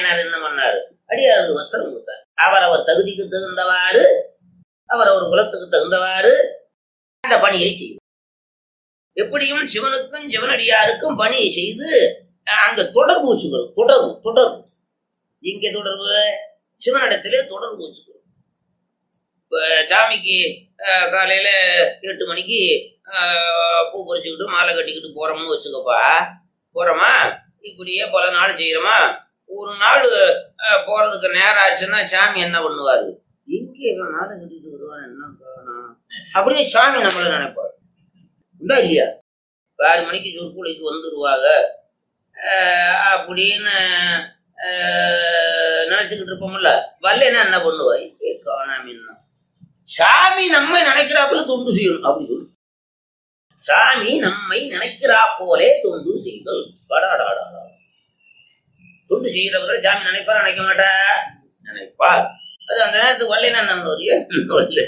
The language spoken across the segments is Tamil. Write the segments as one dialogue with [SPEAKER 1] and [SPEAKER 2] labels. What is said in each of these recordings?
[SPEAKER 1] நாயனார் என்ன பண்ணாரு அடியாருக்கு வஸ்திரம் கொடுத்தார் அவர் அவர் தகுதிக்கு தகுந்தவாறு அவர் அவர் குலத்துக்கு தகுந்தவாறு அந்த பணியை செய்யும் எப்படியும் சிவனுக்கும் சிவனடியாருக்கும் பணியை செய்து அங்க தொடர்பு வச்சுக்கிறோம் தொடர்பு தொடர்பு எங்க தொடர்பு சிவனிடத்திலே தொடர்பு வச்சுக்கிறோம் இப்ப சாமிக்கு அஹ், காலையில எட்டு மணிக்கு அஹ், பூ பறிச்சுக்கிட்டு மாலை கட்டிக்கிட்டு போறோம்னு வச்சுக்கப்பா போறோமா இப்படியே பல நாள் செய்யறோமா ஒரு நாள் அஹ், போறதுக்கு நேரம் ஆச்சுன்னா சாமி என்ன பண்ணுவாரு எங்கே இவன் மாலை கட்டிட்டு வருவான் என்ன காணோம்? அப்படின்னு சாமி நம்மள நினைப்பாரு உண்டா இல்லையா இப்ப ஆறு மணிக்கு சொற்பொழிக்கு வந்துருவாங்க அஹ், அப்படின்னு அஹ், நினைச்சுக்கிட்டு இருப்போம்ல வரலைன்னா என்ன பண்ணுவா ஏ காணாமின்னா சாமி நம்மை நினைக்கிறாப்புல தொண்டு செய்யணும் அப்படி சொல்லு சாமி நம்மை நினைக்கிறா போலே தொண்டு செய்தல் படாடாடா தொண்டு செய்கிறவர்கள் சாமி நினைப்பார் நினைக்க மாட்டா நினைப்பார் அது அந்த நேரத்துக்கு வரலைன்னா என்ன பண்ணுவாரு வரல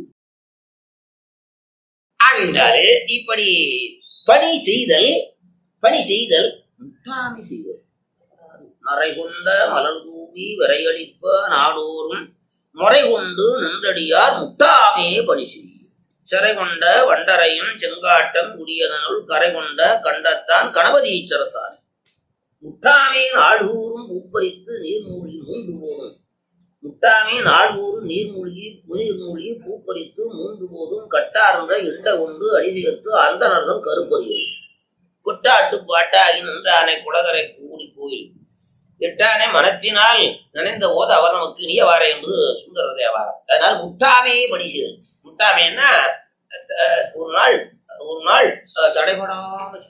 [SPEAKER 1] ஆகின்றாலே இப்படி பணி செய்தல் பணி செய்தல் முட்டாமை செய்தல் மறை கொண்ட மலர் தூவி விரையளிப்ப நாடோறும் முறை கொண்டு நின்றடியார் முட்டாமே பணி செய்யும் சிறை கொண்ட வண்டரையும் செங்காட்டம் குடியதனுள் கரை கொண்ட கண்டத்தான் கணபதி ஈச்சரசானி முட்டாமே நாள்தூறும் பூப்பறித்து நீர்மூழ்கி மூன்று போதும் முட்டாமே நாள்தூறும் நீர்மூழ்கி நீர் மூழ்கி பூப்பறித்து மூன்று போதும் கட்டார்ந்த இண்ட கொண்டு அடிசிகத்து அந்த நடந்தம் கருப்பறியும் குட்டாட்டு பாட்டாகி நின்றானை குளகரை கூடி கோயில் எட்டானே மனத்தினால் நினைந்த போது அவர் நமக்கு இனியவாரே என்பது சுந்தர தேவாரம் அதனால் முட்டாமே பணி செய்தல் முட்டாமேன்னா அஹ், ஒரு நாள் ஒரு நாள் அஹ், தடைபடாம செய்யணும்.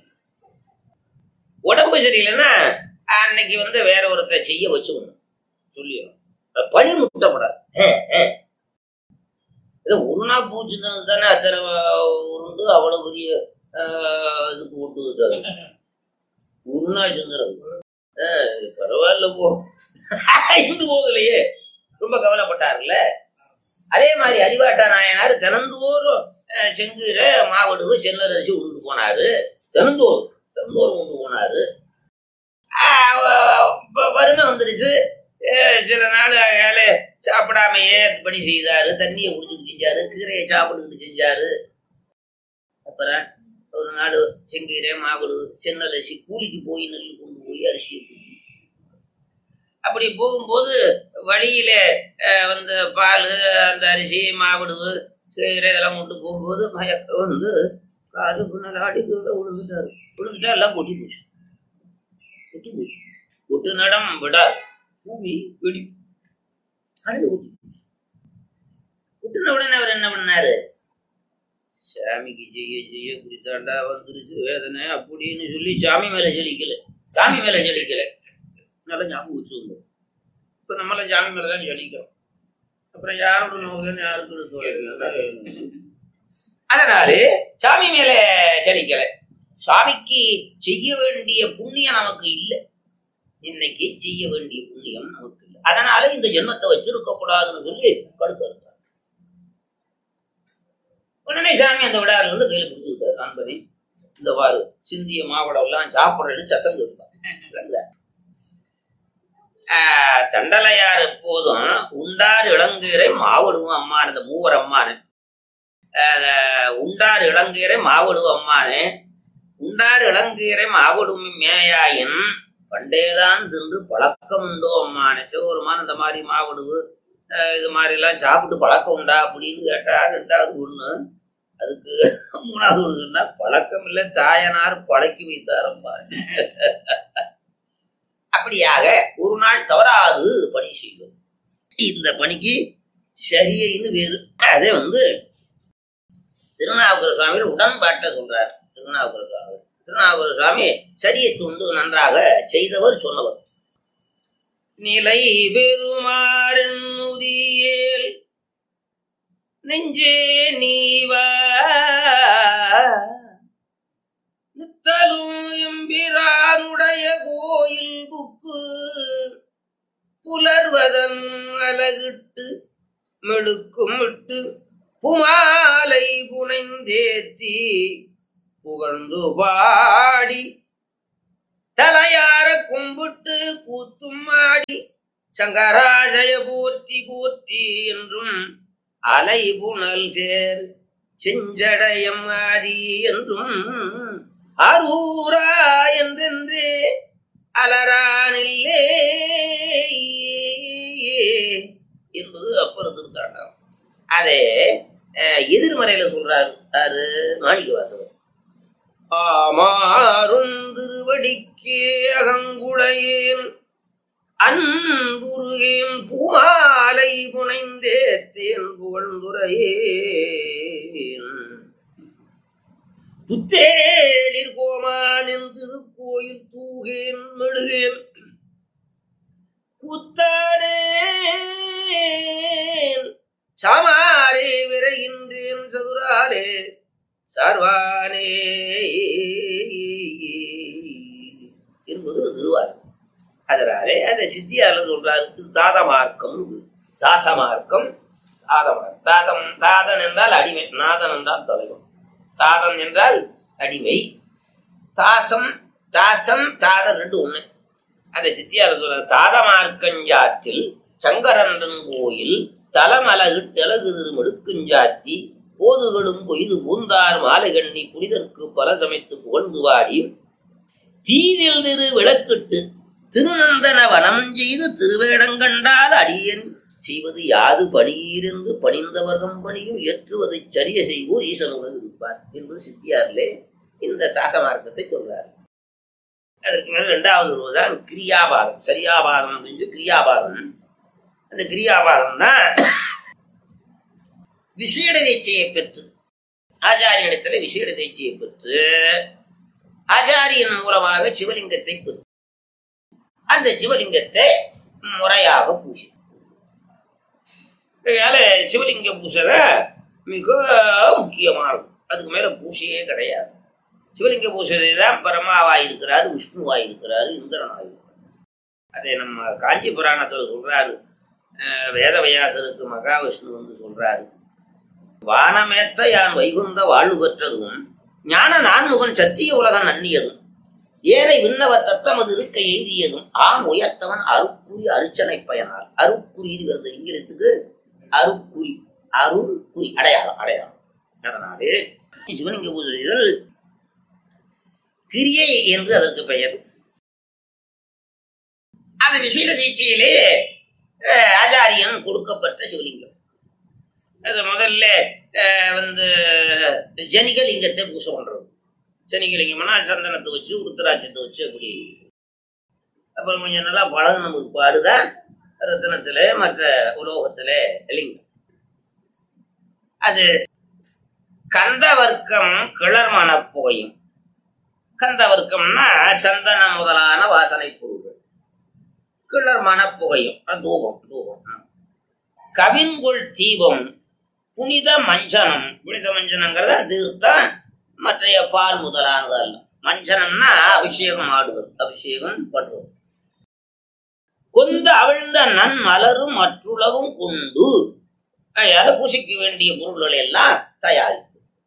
[SPEAKER 1] உடம்பு சரியில்லைன்னா அன்னைக்கு வந்து வேற ஒருத்த செய்ய வச்சுக்கணும் சொல்லிடும் பனி முட்டப்படாது அஹ், அஹ். இது ஒரு நாள் பூச்சித்தனது தானே அத்தனை உருண்டு அவ்வளவு பெரிய அஹ், இதுக்கு விட்டு வச்சாரு ஒரு நாள் சுந்தரம் பரவாயில்ல போ இன்னும் போகலையே ரொம்ப கவலைப்பட்டார்ல அதே மாதிரி அறிவாட்டா நாயனார் தினந்தோறும் அஹ், செங்கீரை மாவடுவு செல்லல் அரிசி உண்டு போனாரு தினந்தோறும் தினந்தோறும் உண்டு போனாரு ஆஹ் வ- வ- வறுமை வந்துருச்சு அஹ், சில நாள் ஏழை சாப்பிடாமையே பணி செய்தாரு தண்ணியை குடிச்சிட்டு செஞ்சாரு கீரையை சாப்பிட்டுக்கிட்டு செஞ்சாரு அப்புறம் ஒரு நாள் செங்கீரை மாவடு சென்னல் அரிசி கூலிக்கு போய் நெல் கொண்டு போய் அரிசியை கொடுத்து அப்படி போகும்போது வழியில அஹ், வந்து பால் அந்த அரிசி மாவடு கீரை இதெல்லாம் கொண்டு போகும்போது மயக்கம் வந்து காலு பின்னால் ஆடி கீழே விழுந்துட்டாரு விழுந்துட்டா எல்லாம் கொட்டி போச்சு கொட்டி போச்சு கொட்டு நடம் விடா பூமி வெடி அது கொட்டி போச்சு கொட்டின உடனே அவர் என்ன பண்ணாரு சாமிக்கு செய்ய செய்ய குடித்தாண்டா வந்துருச்சு வேதனை அப்படின்னு சொல்லி சாமி மேல செழிக்கல சாமி மேல செழிக்கல நல்லா ஞாபகம் வச்சுருந்தோம் இப்ப நம்மள சாமி மேல தான் செழிக்கிறோம் அப்புறம் யாரோட நோக்கம் யாருக்கு தோழர்கள் அதனாலே சாமி மேல செழிக்கல சுவாமிக்கு செய்ய வேண்டிய புண்ணியம் நமக்கு இல்லை இன்னைக்கு செய்ய வேண்டிய புண்ணியம் நமக்கு இல்லை அதனால இந்த ஜென்மத்தை வச்சிருக்க கூடாதுன்னு சொல்லி கடுக்க உடனே சாமி அந்த விடாரில் இருந்து கையில பிடிச்சு விட்டாரு நண்பனே இந்த வாரு சிந்திய மாவட்டம் எல்லாம் சாப்பிட்றேன்னு சத்தம் சொல்லுவாங்க தண்டலையார் எப்போதும் உண்டார் இளங்கீரை மாவடுவோம் அம்மான் இந்த மூவர் அம்மானு ஆஹ், உண்டார் இளங்கீரை மாவடுவோம் அம்மானு உண்டார் இளங்கீரை மாவடும் மேயாயின் பண்டேதான் தின்று பழக்கம் உண்டோ அம்மானு சிவருமான் இந்த மாதிரி மாவடுவு ஆஹ், இது மாதிரிலாம் சாப்பிட்டு பழக்கம் உண்டா அப்படின்னு கேட்டா ரெண்டாவது ஒண்ணு அதுக்கு மூணாவது ஒண்ணுன்னா பழக்கம் இல்லை தாயனார் பழக்கி வைத்தார் அம்மானு அப்படியாக ஒரு நாள் தவறாது பணி செய்யும் இந்த பணிக்கு சரியைன்னு வேறு அதே வந்து திருநாவுக்கர சுவாமிகள் உடன்பாட்டை சொல்றார் திருநாவுக்கர சுவாமி திருநாவுக்கர சுவாமி சரியை துண்டு நன்றாக செய்தவர் சொன்னவர் நிலை பெருமாறுதியேல் நெஞ்சே நீவா நித்தலும் எம்பிரானுடைய கோயில் புக்கு புலர்வதன் அலகிட்டு மெழுக்கும் விட்டு புமாலை புனைந்தேத்தி புகழ்ந்து பாடி தலையார கும்பிட்டு கூத்தும் ஆடி சங்கராஜய போற்றி போற்றி என்றும் அலை புனல் சேர் செஞ்சடயம் ஆதி என்றும் அரூரா என்றென்றே அலரானில்லே என்பது அப்பர் திருத்தாண்டம் அதே அஹ், எதிர்மறையில சொல்றாரு யாரு மாணிக்க வாசகர் ஆமாறும் திருவடிக்கே அகங்குளையேன் அன்புருகேன் பூமாலை புனைந்தே தேன் புகழ்ந்துரையேன் புத்தேளிர் கோமான் என் திருக்கோயில் தூகேன் மெழுகேன் குத்தாடேன் சாமாரே விரைகின்றேன் சதுராலே சார்வானே என்பது திருவாசகம் அதனாலே அந்த சித்தியாளர் சொல்றாரு இது தாத மார்க்கம் தாச மார்க்கம் தாதமார்க்கம் தாதம் தாதன் என்றால் அடிமை நாதன் என்றால் தலைவன் தாதம் என்றால் அடிமை தாசம் தாசம் தாதம் ரெண்டு ஒண்ணு அந்த சித்தியார் சொல்ற தாதமார்க்கஞ்சாத்தில் சங்கரன்றன் கோயில் தலமலகிட்டழகு திருமடுக்குஞ்சாத்தி போதுகளும் கொய்து பூந்தார் மாலை கண்ணி புனிதற்கு பல சமைத்து புகழ்ந்து வாடி தீதில் திரு விளக்கிட்டு திருநந்தன வனம் செய்து திருவேடங்கண்டால் அடியன் செய்வது யாது பணியீர் என்று பணிந்தவர்தம் பணியும் ஏற்றுவதை சரிய செய்வோர் ஈசனுடன் இருப்பார் என்பது சித்தியாரிலே இந்த தாசமார்க்கத்தை சொல்றார் அதற்கு மேல இரண்டாவது தான் கிரியாபாதம் சரியாபாதம் அப்படின்னு கிரியாபாதம் அந்த கிரியாபாதம் தான் விசேட தீட்சையை பெற்று ஆச்சாரியனிடத்துல விசேட தீட்சையை பெற்று ஆச்சாரியன் மூலமாக சிவலிங்கத்தை பெற்று அந்த சிவலிங்கத்தை முறையாக பூசி அதனால சிவலிங்க பூசல மிக முக்கியமானது அதுக்கு மேல பூசையே கிடையாது சிவலிங்க பூசை தான் பரமாவாயிருக்கிறாரு விஷ்ணுவாயிருக்கிறாரு இந்திரனாயிருக்கிறார் அதை நம்ம காஞ்சி புராணத்துல சொல்றாரு அஹ் வேதவியாசருக்கு மகாவிஷ்ணு வந்து சொல்றாரு வானமேத்த யான் வைகுந்த வாழ்வு பெற்றதும் ஞான நான்முகன் சத்திய உலகம் நன்னியதும் ஏனை விண்ணவர் தத்தமது இருக்க எய்தியதும் ஆம் உயர்த்தவன் அருக்குறி அருச்சனை பயனார் அருக்குறி வருது இங்கிலத்துக்கு அருக்குறி அருள் குறி அடையாளம் அடையாளம் அதனாலே சிவலிங்க பூஜை செய்தல் கிரியை என்று அதற்கு பெயர் அந்த விசேட தீட்சையிலே அஹ், ஆச்சாரியன் கொடுக்கப்பட்ட சிவலிங்கம் அது முதல்ல அஹ், வந்து ஜனிக லிங்கத்தை பூசை பண்றது ஜனிக லிங்கம்னா சந்தனத்தை வச்சு உருத்தராட்சத்தை வச்சு அப்படி அப்புறம் கொஞ்சம் நல்லா பழகின முற்பாடுதான் ரத்தினத்துல மற்ற உலோகத்துல லிங்கம் அது கந்த வர்க்கம் கிளர் மனப்புகையும் கந்த வர்க்கம்னா சந்தன முதலான வாசனை பொருள்கள் கிளர் மனப்புகையும் அது தூபம் தூபம் ம். கவின்கொள் தீபம் புனித மஞ்சனம் புனித மஞ்சனங்கிறத தீர்த்தம் மற்றைய பால் முதலானது அல்ல மஞ்சனம்னா அபிஷேகம் ஆடுவது அபிஷேகம் பண்றது கொந்த அவிழ்ந்த நன் மலரும் மற்றுளவும் கொண்டு அதனால பூஜைக்கு வேண்டிய பொருள்களை எல்லாம் தயாரித்து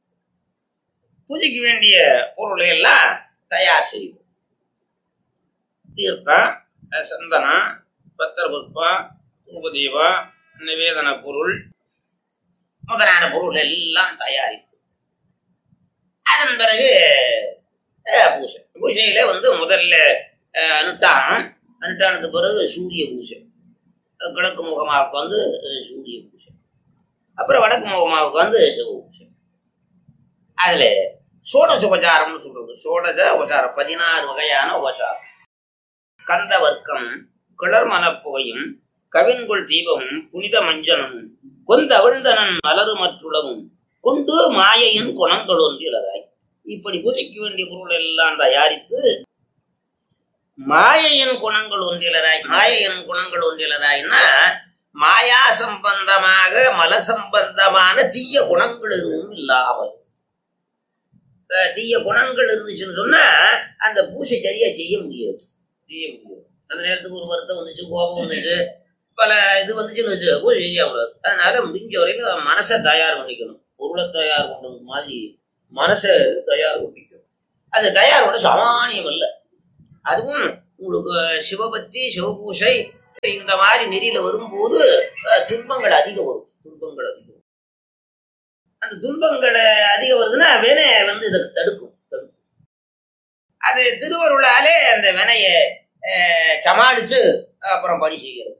[SPEAKER 1] பூஜைக்கு வேண்டிய பொருளை எல்லாம் தயார் செய்து தீர்த்தம் அஹ் சந்தனம் பத்திர புஷ்பம் உபதீபம் நிவேதன பொருள் முதலான பொருள் எல்லாம் தயாரித்து அதன் பிறகு அஹ், பூஜை பூஜையில வந்து முதல்ல அஹ், அனுஷ்டானம் அனுஷ்டானத்துக்கு பிறகு சூரிய பூஜை அஹ், கிழக்கு முகமாவுக்கு வந்து அஹ், சூரிய பூஜை அப்புறம் வடக்கு முகமாவுக்கு வந்து சிவ பூஜை அதுல சோடச உபச்சாரம்னு சொல்றது சோடச உபச்சாரம் பதினாறு வகையான உபச்சாரம் கந்த வர்க்கம் கிளர் மனப்புகையும் கவின்கொள் தீபமும் புனித மஞ்சனும் கொந்தவிழ்ந்தனன் மலரு மற்றுளவும் கொண்டு மாயையின் குணங்கள் ஒன்றிலராய் இப்படி பூஜைக்கு வேண்டிய பொருள் எல்லாம் தயாரித்து மாயையின் குணங்கள் ஒன்றிலராய் மாயையின் குணங்கள் ஒன்றிலராய்னா மாயா சம்பந்தமாக மல சம்பந்தமான தீய குணங்கள் எதுவும் இல்லாமல் அஹ் தீய குணங்கள் இருந்துச்சுன்னு சொன்னா அந்த பூஜை சரியா செய்ய முடியாது செய்ய முடியாது அந்த நேரத்துக்கு ஒரு வருத்தம் வந்துச்சு கோபம் வந்துச்சு பல இது வந்துச்சுன்னு வச்சு பூஜை செய்ய முடியாது அதனால முடிஞ்ச வரைக்கும் மனசை தயார் பண்ணிக்கணும் பொருளை தயார் பண்றது மாதிரி மனசை தயார் பண்ணிக்கணும் அது தயார் பண்ண சாமானியம் அல்ல அதுவும் உங்களுக்கு சிவபக்தி சிவபூஷை இந்த மாதிரி நெறியில வரும்போது அஹ், துன்பங்கள் அதிகம் வரும் துன்பங்கள் அதிகம் வரும். அந்த துன்பங்கள் அதிகம் வருதுன்னா வினை வந்து இதை தடுக்கும் தடுக்கும் அது திருவருளாலே அந்த வினையை அஹ், சமாளிச்சு அப்புறம் பணி செய்கிறது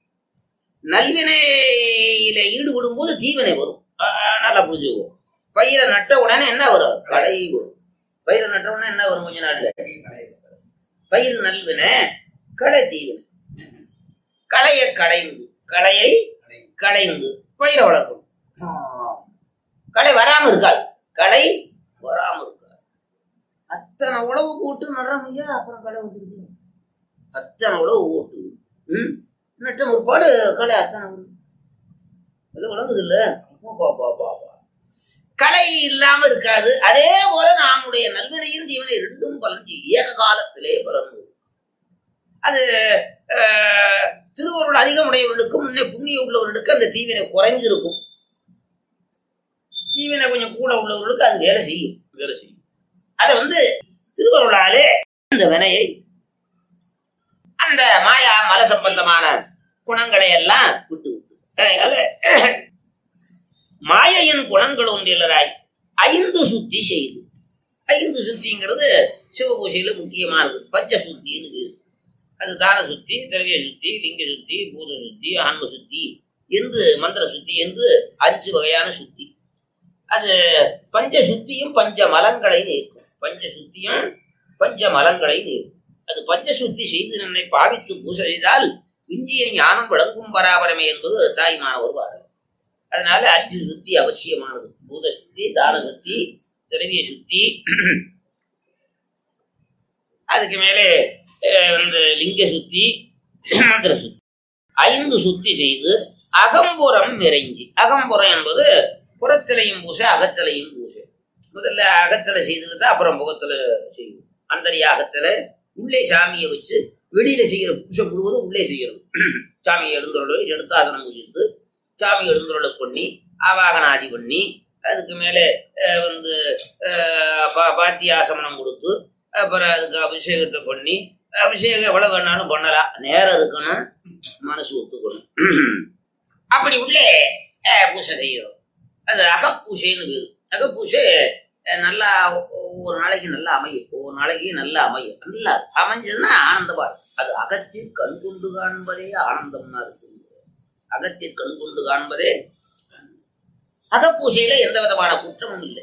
[SPEAKER 1] நல்வினையில ஈடுபடும் போது தீவினை வரும் அஹ், நல்லா புரிஞ்சுக்குவோம் பயிரை நட்ட உடனே என்ன வரும் கடை வரும் பயிரை நட்ட உடனே என்ன வரும் கொஞ்ச நாள்ல பயிர் நல்வினை களை தீவினை களையை களைந்து களையை களைந்து பயிரை வளர்க்கணும் களை வராம இருக்காது களை வராம இருக்காது அத்தனை உழவு போட்டு நடுறமையா அப்புறம் களை வந்துருது அத்தனை உழவு போட்டு ம் நட்ட முற்பாடு களை அத்தனை வருது எல்லாம் வளர்ந்தது இல்ல பா, பா, பா, பா. களை இல்லாம இருக்காது அதே போல நம்முடைய நல்வினையும் தீவனை ரெண்டும் பலன் செய்யும். ஏக காலத்திலே பலன் வரும். அது அஹ், திருவருள் அதிகமுடையவர்களுக்கும் முன்னே புண்ணிய உள்ளவர்களுக்கு அந்த தீவினை குறைஞ்சிருக்கும் தீவினை கொஞ்சம் கூட உள்ளவர்களுக்கு அது வேலை செய்யும் வேலை செய்யும் அதை வந்து திருவருளாலே அந்த வினையை அந்த மாயா மல சம்பந்தமான குணங்களை எல்லாம் விட்டு விட்டு அதனால மாயையின் குணங்கள் ஒன்றிலராய் ஐந்து சுத்தி செய்து ஐந்து சுத்திங்கிறது சிவபூஜையில முக்கியமானது பஞ்ச சுத்தி இருக்கு அது தான சுத்தி திரவிய சுத்தி லிங்க சுத்தி பூத சுத்தி ஆன்ம சுத்தி என்று மந்திர சுத்தி என்று அஞ்சு வகையான சுத்தி அது பஞ்ச சுத்தியும் பஞ்ச மலங்களை நீக்கும் பஞ்ச சுத்தியும் பஞ்ச மலங்களை நீக்கும் அது பஞ்ச சுத்தி செய்து என்னை பாவித்து பூசை செய்தால் விஞ்சிய ஞானம் விளங்கும் பராபரமே என்பது தாய்மானவர் பாடல் அதனால அஞ்சு சுத்தி அவசியமானது பூத சுத்தி தான சுத்தி திரவிய சுத்தி அதுக்கு மேலே அஹ், வந்து லிங்க சுத்தி மந்திர சுத்தி ஐந்து சுத்தி செய்து அகம்புறம் நிறைஞ்சி அகம்புறம் என்பது புறத்திலையும் பூசை அகத்திலையும் பூசை முதல்ல அகத்துல செய்துட்டு தான் அப்புறம் முகத்துல செய்யும் அந்தரியா அகத்துல உள்ளே சாமியை வச்சு வெளியில செய்யற பூசை முழுவதும் உள்ளே செய்யணும் சாமியை எழுந்தருளை எடுத்தாசனம் முடித்து சாமி எழுந்தருளை பண்ணி ஆவாகனாதி பண்ணி அதுக்கு மேலே அஹ், வந்து அஹ், பா- பாத்தியாசமனம் கொடுத்து அப்புறம் அதுக்கு அபிஷேகத்தை பண்ணி அபிஷேகம் எவ்வளவு வேணாலும் பண்ணலாம் நேரம் அதுக்குன்னு மனசு ஒத்துக்கணும் அப்படி உள்ளே அஹ், பூசை செய்யணும் அது அகப்பூசைன்னு பேரு அகப்பூசை அஹ், நல்லா ஒ- ஒரு நாளைக்கு நல்லா அமையும் ஒவ்வொரு நாளைக்கு நல்லா அமையும் நல்லா அமைஞ்சதுன்னா ஆனந்தமா இருக்கும் அது அகத்தில் கண் கொண்டு காண்பதே ஆனந்தம்னா இருக்கு அகத்தில் கண் கொண்டு காண்பதே அகப்பூசையில எந்த விதமான குற்றமும் இல்லை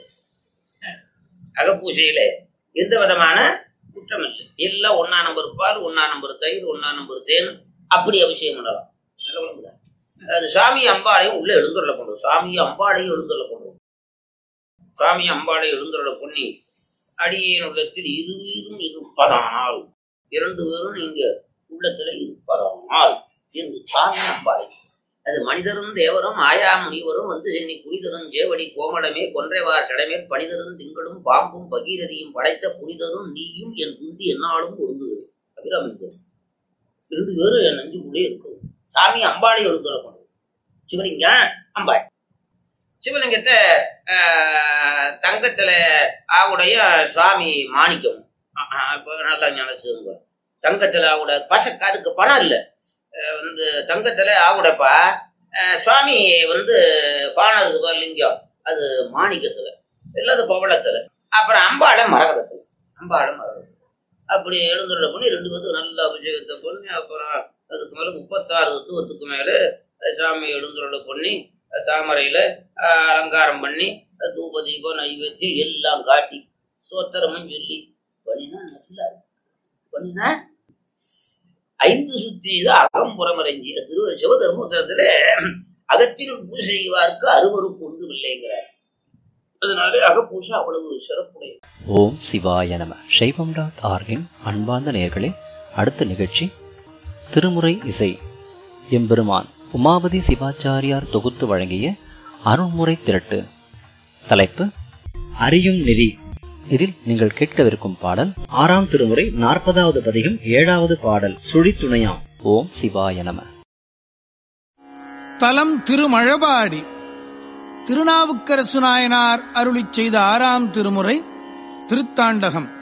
[SPEAKER 1] அகப்பூசையில எந்த விதமான குற்றம் இல்லை எல்லாம் ஒன்னா நம்பர் பால் ஒன்னா நம்பர் தயிர் ஒன்னா நம்பர் தேன் அப்படி அபிஷேகம் பண்ணலாம் நல்லா விளங்குதா? அது சாமி அம்பாளையும் உள்ள எழுந்துள்ள பண்ணுவோம் சாமி அம்பாளையும் எழுந்துள்ள பண்ணுவோம் சாமி அம்பாளை எழுந்துள்ள பண்ணி அடியேன் உள்ளத்தில் இருவரும் இருப்பதானால் இரண்டு பேரும் நீங்க உள்ளத்துல இருப்பதானால் என்று சாமி அம்பாளை அது மனிதரும் தேவரும் ஆயா முனிவரும் வந்து சென்னி குனிதரும் ஜேவடி கோமளமே கொன்றைவார் சடமேல் பனிதரும் திங்களும் பாம்பும் பகீரதியும் படைத்த புனிதரும் நீயும் என் குந்தி என்னாலும் பொருந்துகிறேன் அபிராமிந்தர் ரெண்டு பேரும் என் நெஞ்சுக்குள்ளே இருக்கும் சாமி அம்பாளை எழுந்துள்ள பண்ணுவோம் சிவலிங்கம் அம்பாள் சிவலிங்கத்தை ஆஹ், தங்கத்துல ஆவுடைய சுவாமி மாணிக்கம் ஆஹ், ஆஹ், இப்ப நல்லா நினைச்சுங்க தங்கத்துல ஆவுட பசக்கு அதுக்கு பணம் இல்லை அஹ் வந்து தங்கத்துல ஆவுடப்பா அஹ் சுவாமி வந்து பானை இருக்கு பாரு லிங்கம் அது மாணிக்கத்துல இல்லாத பவளத்துல அப்புறம் அம்பாளை மரகதத்துல அம்பாளை மரகதத்துல அப்படி எழுந்துள்ள பண்ணி ரெண்டு பேத்துக்கு நல்ல அபிஷேகத்தை பண்ணி அப்புறம் அதுக்கு மேல முப்பத்தாறு தத்துவத்துக்கு மேல அஹ் சாமி எழுந்துள்ள பண்ணி அஹ் தாமரையில அஹ் அலங்காரம் பண்ணி அஹ் தூப தீபம் நைவேத்தியம் எல்லாம் காட்டி சோத்திரமும் சொல்லி பண்ணினா நல்லா இருக்கும். பண்ணினா ஐந்து சுத்தி இது அகம்புறம் இறங்கி திரு சிவதர்மபுத்திரத்துல அகத்தில் பூஜை செய்வார்க்கு அருவருப்பு ஒன்றும் இல்லைங்கிறார் அதனால அகப்பூசை அவ்வளவு சிறப்புடையது
[SPEAKER 2] ஓம் சிவாய நம சைவம் டாட் ஆர்கின் அன்பார்ந்த நேயர்களே அடுத்த நிகழ்ச்சி திருமுறை இசை எம்பெருமான் உமாபதி சிவாச்சாரியார் தொகுத்து வழங்கிய அருள்முறை திரட்டு தலைப்பு அறியும் நெறி இதில் நீங்கள் கேட்கவிருக்கும் பாடல் ஆறாம் திருமுறை நாற்பதாவது பதிகம் ஏழாவது பாடல் சுழித்துணையாம் ஓம் சிவாய நம
[SPEAKER 3] தலம் திருமழபாடி திருநாவுக்கரசு நாயனார் அருளிச் செய்த ஆறாம் திருமுறை திருத்தாண்டகம்